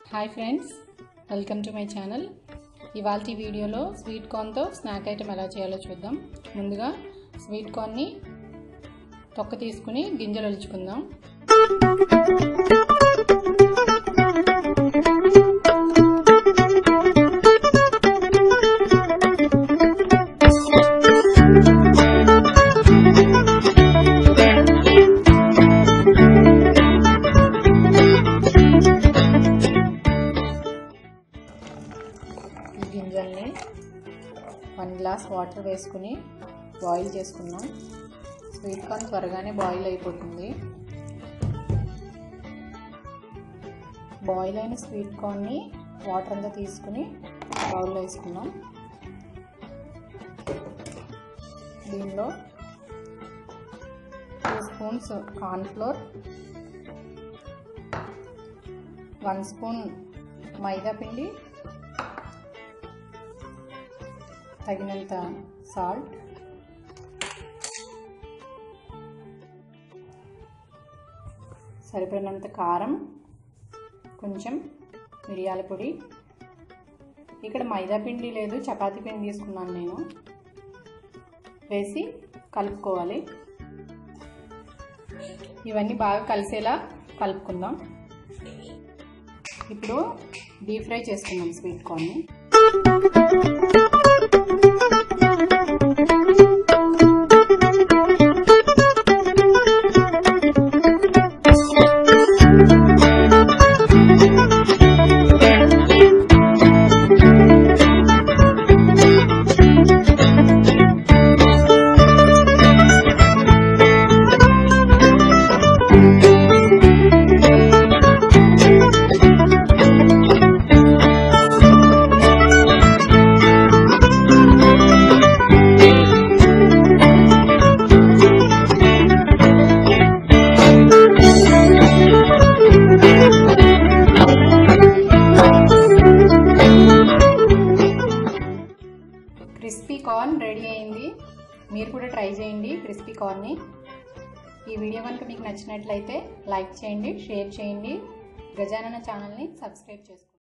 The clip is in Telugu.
hi friends welcome to my channel ఇవాళ వీడియోలో స్వీట్ కార్న్తో స్నాక్ ఐటెం ఎలా చేయాలో చూద్దాం ముందుగా స్వీట్ కార్న్ని తొక్క తీసుకుని గింజలు ఒలుచుకుందాం ఈ గింజల్ని వన్ గ్లాస్ వాటర్ వేసుకుని బాయిల్ చేసుకుందాం స్వీట్ కార్న్ త్వరగానే బాయిల్ అయిపోతుంది బాయిల్ అయిన స్వీట్ కార్న్ని వాటర్ అంతా తీసుకుని బౌల్లో వేసుకుందాం దీనిలో two spoons cornflour one spoon మైదా పిండి తగినంత సాల్ట్ సరిపడినంత కారం కొంచెం మిరియాల పొడి ఇక్కడ మైదా పిండి లేదు చపాతీ పిండి తీసుకున్నాను నేను వేసి కలుపుకోవాలి ఇవన్నీ బాగా కలిసేలా కలుపుకుందాం ఇప్పుడు డీప్ ఫ్రై చేసుకుందాం స్వీట్ కార్న్ని క్రిస్పీ కార్న్ రెడీ అయింది మీరు కూడా ట్రై చేయండి క్రిస్పీ కార్న్ని ఈ వీడియో కనుక మీకు నచ్చినట్లయితే లైక్ చేయండి షేర్ చేయండి గజానన ఛానల్ని సబ్స్క్రైబ్ చేసుకోండి